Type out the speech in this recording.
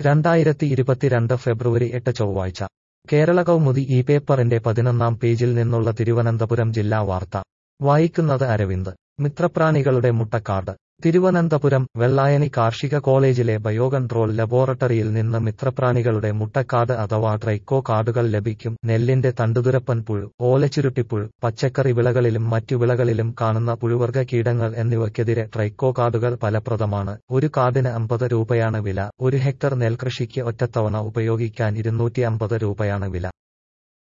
രണ്ടായിരത്തി ഇരുപത്തിരണ്ട് ഫെബ്രുവരി എട്ട് ചൊവ്വാഴ്ച കേരള കൗമുദി ഈ പേപ്പറിന്റെ പതിനൊന്നാം പേജിൽ നിന്നുള്ള തിരുവനന്തപുരം ജില്ലാ വാർത്ത വായിക്കുന്നത് അരവിന്ദ് മിത്രപ്രാണികളുടെ മുട്ടക്കാട് തിരുവനന്തപുരം വെള്ളായണി കാർഷിക കോളേജിലെ ബയോകൺട്രോൾ ലബോറട്ടറിയിൽ നിന്ന് മിത്രപ്രാണികളുടെ മുട്ടക്കാട് അഥവാ ട്രൈക്കോ കാർഡുകൾ ലഭിക്കും നെല്ലിന്റെ തണ്ടുതുരപ്പൻ പുഴു ഓലച്ചുരുട്ടിപ്പുഴു പച്ചക്കറി വിളകളിലും മറ്റു വിളകളിലും കാണുന്ന പുഴുവർഗ കീടങ്ങൾ എന്നിവയ്ക്കെതിരെ ട്രൈക്കോ കാർഡുകൾ ഫലപ്രദമാണ് ഒരു കാർഡിന് അമ്പത് രൂപയാണ് വില ഒരു ഹെക്ടർ നെൽകൃഷിക്ക് ഒറ്റത്തവണ ഉപയോഗിക്കാൻ ഇരുന്നൂറ്റി അമ്പത് രൂപയാണ് വില